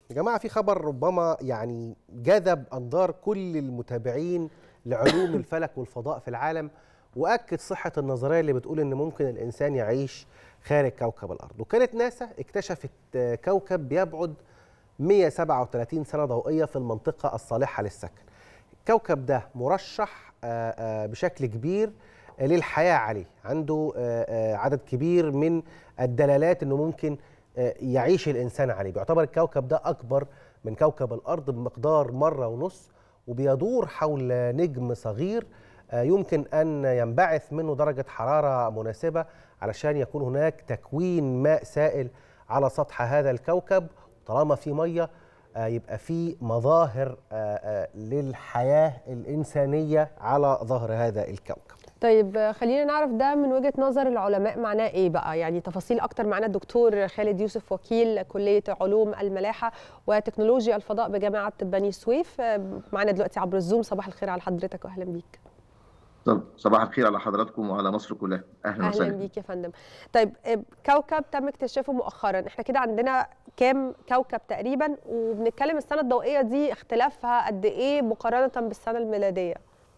يا جماعه في خبر ربما يعني جذب انظار كل المتابعين لعلوم الفلك والفضاء في العالم واكد صحه النظريه اللي بتقول ان ممكن الانسان يعيش خارج كوكب الارض وكانت ناسا اكتشفت كوكب بيبعد 137 سنه ضوئيه في المنطقه الصالحه للسكن الكوكب ده مرشح بشكل كبير للحياه عليه عنده عدد كبير من الدلالات انه ممكن يعيش الانسان عليه بيعتبر الكوكب ده اكبر من كوكب الارض بمقدار مره ونص وبيدور حول نجم صغير يمكن ان ينبعث منه درجه حراره مناسبه علشان يكون هناك تكوين ماء سائل على سطح هذا الكوكب طالما في ميه يبقى في مظاهر للحياه الانسانيه على ظهر هذا الكوكب طيب خلينا نعرف ده من وجهه نظر العلماء معناه ايه بقى يعني تفاصيل اكتر معنا الدكتور خالد يوسف وكيل كليه علوم الملاحه وتكنولوجيا الفضاء بجامعه بني سويف معنا دلوقتي عبر الزوم صباح الخير على حضرتك واهلا بيك صباح الخير على حضراتكم وعلى مصر كلها اهلا وسهلا اهلا بيك يا فندم طيب كوكب تم اكتشافه مؤخرا احنا كده عندنا كام كوكب تقريبا وبنتكلم السنه الضوئيه دي اختلافها قد ايه مقارنه بالسنه الميلاديه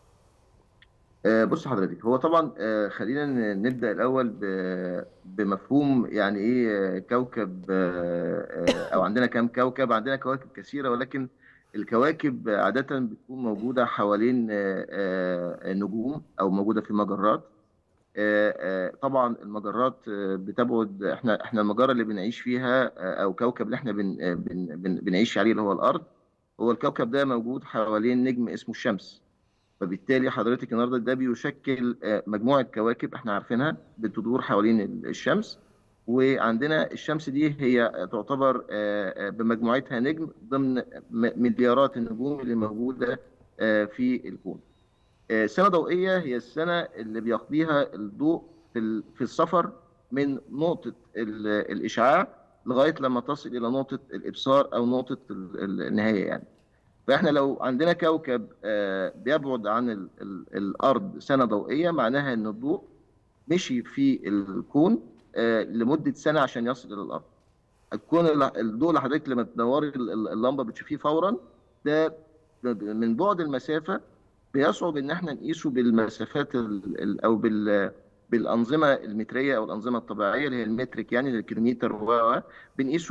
بص حضرتك هو طبعا خلينا نبدا الاول بمفهوم يعني ايه كوكب او عندنا كام كوكب عندنا كواكب كثيره ولكن الكواكب عاده بتكون موجوده حوالين نجوم او موجوده في مجرات طبعا المجرات بتبعد احنا احنا المجره اللي بنعيش فيها او كوكب اللي احنا بن بن بن بنعيش عليه اللي هو الارض هو الكوكب ده موجود حوالين نجم اسمه الشمس فبالتالي حضرتك النهارده ده بيشكل مجموعه كواكب احنا عارفينها بتدور حوالين الشمس وعندنا الشمس دي هي تعتبر بمجموعتها نجم ضمن مليارات النجوم اللي موجوده في الكون. سنه ضوئيه هي السنه اللي بيقضيها الضوء في في السفر من نقطه الاشعاع لغايه لما تصل الى نقطه الابصار او نقطه النهايه يعني. فاحنا لو عندنا كوكب بيبعد عن الارض سنه ضوئيه معناها ان الضوء مشي في الكون لمده سنه عشان يصل الى الارض. الكون الضوء اللي حضرتك لما تنوري اللمبه بتشوفيه فورا ده من بعد المسافه بيصعب ان احنا نقيسه بالمسافات او بال بالانظمه المتريه او الانظمه الطبيعيه اللي هي المترك يعني الكيلومتر و بنقيسه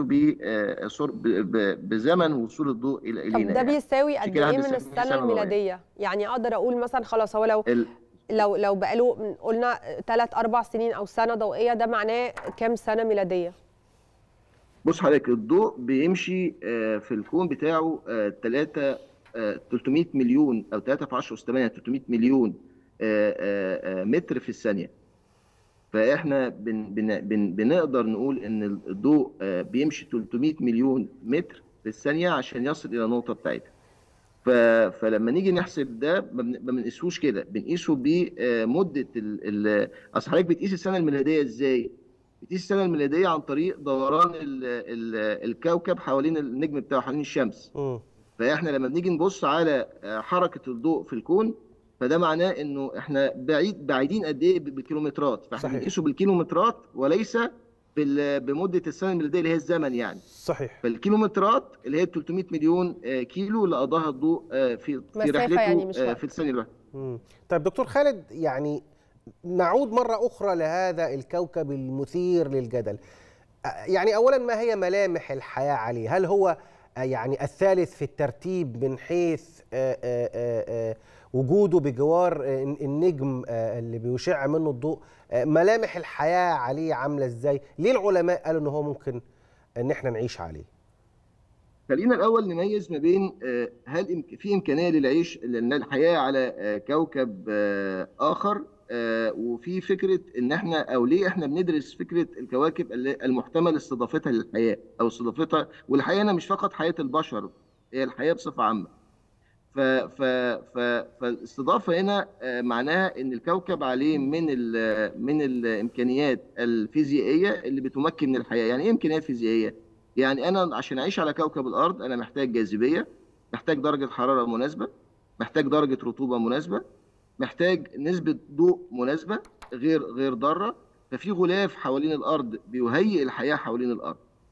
بزمن وصول الضوء الى الينا طب ده بيساوي قد ايه من السنه الميلاديه؟ يعني اقدر اقول مثلا خلاص هو لو ال... لو لو بقاله قلنا ثلاث اربع سنين او سنه ضوئيه ده معناه كام سنه ميلاديه؟ بص حضرتك الضوء بيمشي في الكون بتاعه 3 300 مليون او 3 في 10 اس 8 300 مليون متر في الثانيه فاحنا بن بن بن بنقدر نقول ان الضوء بيمشي 300 مليون متر في الثانيه عشان يصل الى النقطه بتاعتها فلما نيجي نحسب ده ما بنقيسهوش كده بنقيسه بمده اصل حضرتك بتقيس السنه الميلاديه ازاي؟ بتقيس السنه الميلاديه عن طريق دوران ال ال الكوكب حوالين النجم بتاعه حوالين الشمس م. فاحنا لما بنيجي نبص على حركه الضوء في الكون فده معناه انه احنا بعيد بعيدين قد ايه بالكيلومترات فاحنا بنقيسه بالكيلومترات وليس بمده السنه الميلاديه اللي هي الزمن يعني صحيح فالكيلومترات اللي هي 300 مليون كيلو اللي قضاها الضوء في في رحلته يعني مش في الثانيه الواحده طيب دكتور خالد يعني نعود مره اخرى لهذا الكوكب المثير للجدل يعني اولا ما هي ملامح الحياه عليه هل هو يعني الثالث في الترتيب من حيث آآ آآ وجوده بجوار النجم اللي بيشع منه الضوء ملامح الحياه عليه عامله ازاي ليه العلماء قالوا ان هو ممكن ان احنا نعيش عليه خلينا الاول نميز ما بين هل في امكانيه للعيش الحياه على كوكب اخر وفي فكره ان احنا او ليه احنا بندرس فكره الكواكب المحتمل استضافتها للحياه او استضافتها والحياه هنا مش فقط حياه البشر هي الحياه بصفه عامه ف ف ف فالاستضافه هنا معناها ان الكوكب عليه من ال من الامكانيات الفيزيائيه اللي بتمكن من الحياه يعني ايه امكانيات فيزيائيه يعني انا عشان اعيش على كوكب الارض انا محتاج جاذبيه محتاج درجه حراره مناسبه محتاج درجه رطوبه مناسبه محتاج نسبه ضوء مناسبه غير غير ضاره ففي غلاف حوالين الارض بيهيئ الحياه حوالين الارض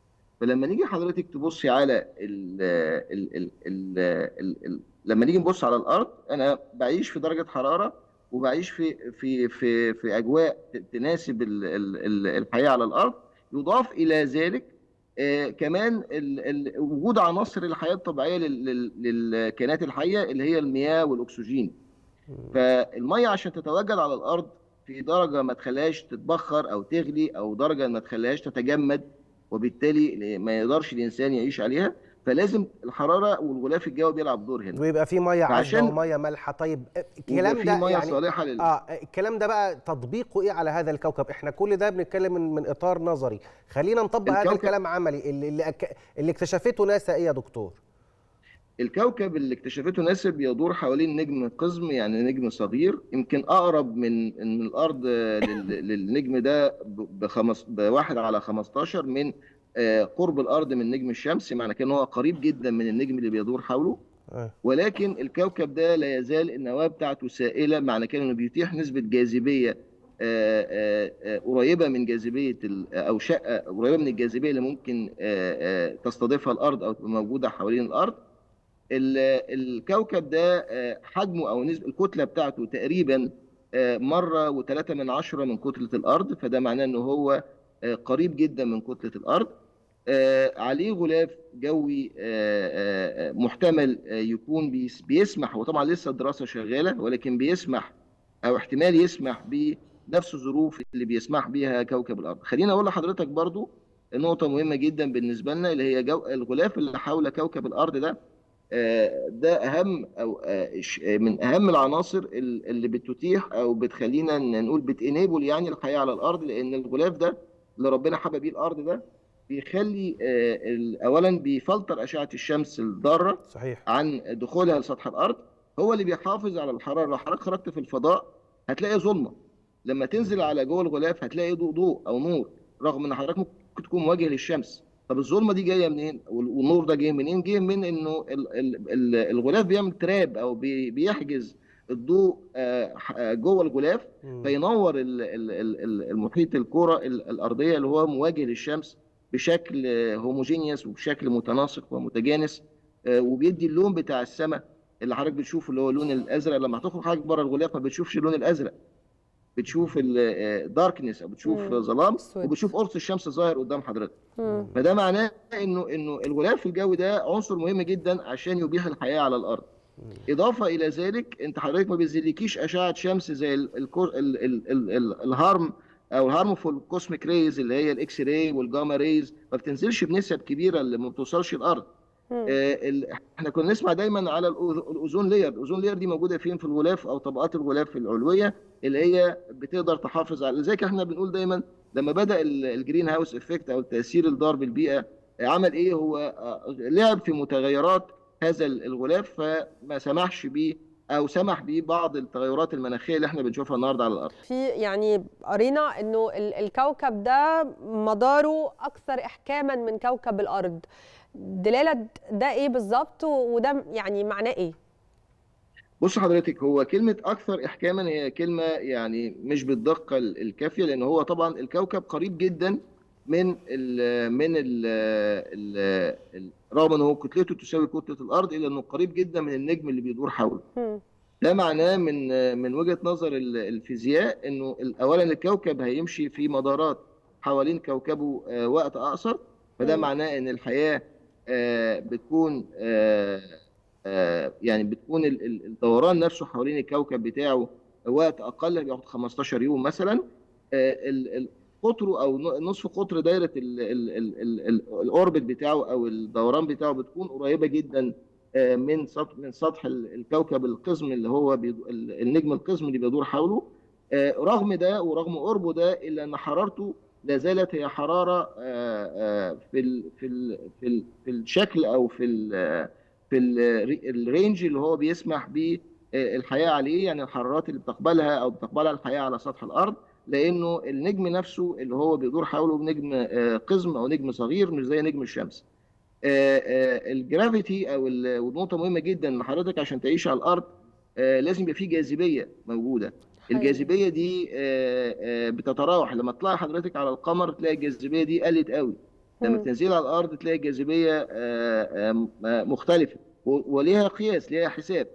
فلما نيجي حضرتك تبصي على ال ال ال ال ال ال لما نيجي نبص على الارض انا بعيش في درجه حراره وبعيش في في في في اجواء تناسب ال ال ال الحياه على الارض يضاف الى ذلك آه كمان ال ال وجود عناصر الحياه الطبيعيه لل- لل- للكائنات الحيه اللي هي المياه والاكسجين فالميه عشان تتواجد على الارض في درجه ما تخليهاش تتبخر او تغلي او درجه ما تخليهاش تتجمد وبالتالي ما يقدرش الانسان يعيش عليها فلازم الحراره والغلاف الجوي بيلعب دور هنا ويبقى في ميه عذبه فعشان- وميه مالحه طيب ويبقى الكلام في ده ميه يعني صالحه لل... اه الكلام ده بقى تطبيقه ايه على هذا الكوكب احنا كل ده بنتكلم من, من اطار نظري خلينا نطبق هذا الكوكب- الكلام عملي اللي اللي, أك... اللي اكتشفته ناسا ايه يا دكتور الكوكب اللي اكتشفته ناسا بيدور حوالين نجم قزم يعني نجم صغير يمكن اقرب من من الارض لل- للنجم ده ب- بخمس بواحد على 15 من آه، قرب الارض من نجم الشمس معنى كده ان هو قريب جدا من النجم اللي بيدور حوله آه. ولكن الكوكب ده لا يزال النواه بتاعته سائله معنى كده انه بيتيح نسبه جاذبيه آه، آه، آه، قريبه من جاذبيه ال- او شقه قريبه من الجاذبيه اللي ممكن آه، آه، تستضيفها الارض او تبقى موجوده حوالين الارض ال- الكوكب ده آه، حجمه او نسبه الكتله بتاعته تقريبا آه، مره وثلاثة من عشرة من كتله الارض فده معناه ان هو آه، قريب جدا من كتله الارض آه، عليه غلاف جوي آه، آه، آه، محتمل آه، يكون بيس- بيسمح وطبعا لسه الدراسه شغاله ولكن بيسمح او احتمال يسمح بنفس الظروف اللي بيسمح بيها كوكب الارض خليني اقول لحضرتك برضو نقطه مهمه جدا بالنسبه لنا اللي هي جو الغلاف اللي حول كوكب الارض ده آه، ده اهم او آه، ش- آه، من اهم العناصر ال- اللي بتتيح او بتخلينا ن- نقول بتنيبل يعني الحياه على الارض لان الغلاف ده اللي ربنا حبى بيه الارض ده بيخلي آه، ال- اولا بيفلتر اشعه الشمس الضاره صحيح عن دخولها لسطح الارض هو اللي بيحافظ على الحراره لو حضرتك خرجت في الفضاء هتلاقي ظلمه لما تنزل على جوه الغلاف هتلاقي ضوء ضوء او نور رغم ان حضرتك ممكن تكون مواجه للشمس طب الظلمه دي جايه منين وال- والنور ده جاي منين جاي من انه ال- ال- ال- الغلاف بيعمل تراب او بي- بيحجز الضوء آه، ح- آه، جوه الغلاف مم. فينور ال- ال- ال- ال- المحيط الكره ال- الارضيه اللي هو مواجه للشمس بشكل هوموجينيوس وبشكل متناسق ومتجانس آه، وبيدي اللون بتاع السماء اللي حضرتك بتشوفه اللي هو اللون الازرق لما هتخرج حضرتك بره الغلاف ما بتشوفش اللون الازرق بتشوف الداركنس او بتشوف مم. ظلام أسود. وبتشوف قرص الشمس ظاهر قدام حضرتك مم. فده معناه انه انه الغلاف الجوي ده عنصر مهم جدا عشان يبيح الحياه على الارض اضافه الى ذلك انت حضرتك ما بينزلكيش اشعه شمس زي ال ال ال ال ال ال الهارم او الهارمفول كوسميك ريز اللي هي الاكس راي والجاما ريز ما بتنزلش بنسب كبيره اللي ما بتوصلش الارض مم. آه، ال- احنا كنا نسمع دايما على الأوز- الاوزون لاير الاوزون لاير دي موجوده فين في الغلاف او طبقات الغلاف العلويه اللي هي بتقدر تحافظ على لذلك احنا بنقول دايما لما بدا ال- الجرين هاوس افكت او التاثير الضار بالبيئه آه، عمل ايه هو آه، لعب في متغيرات هذا ال- الغلاف فما سمحش بيه او سمح بيه بعض التغيرات المناخيه اللي احنا بنشوفها النهارده على الارض في يعني قرينا انه ال- الكوكب ده مداره اكثر احكاما من كوكب الارض دلاله ده ايه بالظبط و- وده يعني معناه ايه بص حضرتك هو كلمة أكثر إحكاما هي كلمة يعني مش بالدقة ال- الكافية لأن هو طبعا الكوكب قريب جدا من ال من ال ال ال رغم أن هو كتلته تساوي كتلة الأرض إلا أنه قريب جدا من النجم اللي بيدور حوله. مم. ده معناه من من وجهة نظر ال- الفيزياء أنه ال- أولا الكوكب هيمشي في مدارات حوالين كوكبه آه، وقت أقصر فده مم. معناه أن الحياة آه، بتكون آه، آه، يعني بتكون ال- ال- الدوران نفسه حوالين الكوكب بتاعه وقت اقل بياخد 15 يوم مثلا آه، ال- ال- قطره او ن- نصف قطر دايره ال- ال- ال- ال- ال- الاوربت بتاعه او الدوران بتاعه بتكون قريبه جدا آه، من سطح من سطح ال- الكوكب القزم اللي هو بيدو- ال- النجم القزم اللي بيدور حوله آه، رغم ده ورغم قربه ده الا ان حرارته لا زالت هي حراره آه، آه، في ال في ال في ال في الشكل او في ال في ال- الرينج اللي هو بيسمح به الحياه عليه يعني الحرارات اللي بتقبلها او بتقبلها الحياه على سطح الارض لانه النجم نفسه اللي هو بيدور حوله نجم آه، قزم او نجم صغير مش زي نجم الشمس. آه، آه، الجرافيتي او ال- ونقطه مهمه جدا ان حضرتك عشان تعيش على الارض آه، لازم يبقى في جاذبيه موجوده. حقيقي. الجاذبيه دي آه، آه، بتتراوح لما تطلع حضرتك على القمر تلاقي الجاذبيه دي قلت قوي لما مم. تنزل على الارض تلاقي الجاذبيه آه، آه، آه، مختلفه و- وليها قياس ليها حساب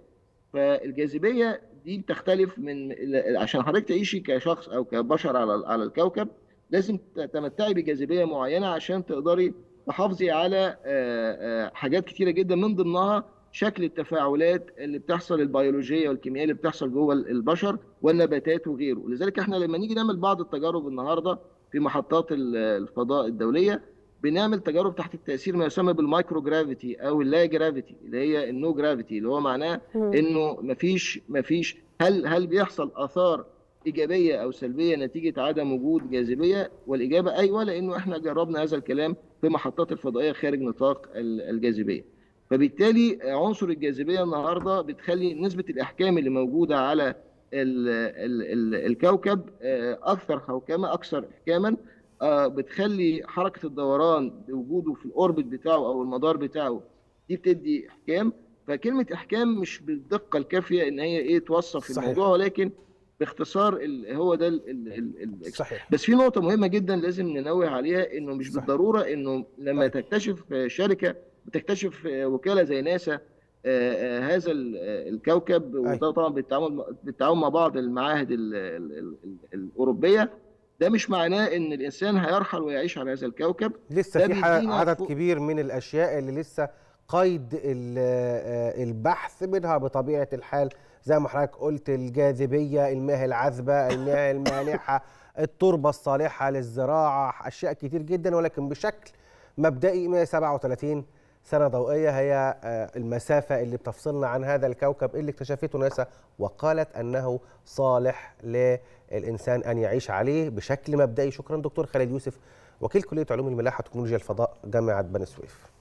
فالجاذبيه دي بتختلف من عشان حضرتك تعيشي كشخص او كبشر على على الكوكب لازم تتمتعي بجاذبيه معينه عشان تقدري تحافظي على آه، آه، حاجات كتيره جدا من ضمنها شكل التفاعلات اللي بتحصل البيولوجيه والكيميائيه اللي بتحصل جوه البشر والنباتات وغيره لذلك احنا لما نيجي نعمل بعض التجارب النهارده في محطات ال- الفضاء الدوليه بنعمل تجارب تحت التاثير ما يسمى بالمايكرو جرافيتي او اللا جرافيتي اللي هي النو جرافيتي اللي هو معناه مم. انه مفيش مفيش هل هل بيحصل اثار ايجابيه او سلبيه نتيجه عدم وجود جاذبيه والاجابه ايوه لانه احنا جربنا هذا الكلام في محطات الفضائيه خارج نطاق ال- الجاذبيه فبالتالي عنصر الجاذبيه النهارده بتخلي نسبه الاحكام اللي موجوده على ال ال ال الكوكب آه، اكثر حوكمه اكثر احكاما آه، بتخلي حركه الدوران بوجوده في الاوربت بتاعه او المدار بتاعه دي بتدي احكام فكلمه احكام مش بالدقه الكافيه ان هي ايه توصف صحيح. الموضوع ولكن باختصار ال- هو ده ال ال ال صحيح بس في نقطة مهمة جدا لازم ننوه عليها انه مش صح. بالضرورة انه لما طيب. تكتشف شركة بتكتشف وكالة زي ناسا آه، آه، هذا ال- آه، الكوكب وده طبعا بالتعاون بالتعاون مع بعض المعاهد ال- ال- ال- ال- الأوروبية ده مش معناه ان الانسان هيرحل ويعيش على هذا الكوكب لسه ده في ح- بيدينا عدد فوق- كبير من الاشياء اللي لسه قيد ال- آه، البحث منها بطبيعه الحال زي ما حضرتك قلت الجاذبيه المياه العذبه المياه المالحه التربه الصالحه للزراعه اشياء كتير جدا ولكن بشكل مبدئي 137 سنه ضوئيه هي آه، المسافه اللي بتفصلنا عن هذا الكوكب اللي اكتشفته ناسا وقالت انه صالح للانسان ان يعيش عليه بشكل مبدئي شكرا دكتور خالد يوسف وكيل كليه علوم الملاحه وتكنولوجيا الفضاء جامعه بني سويف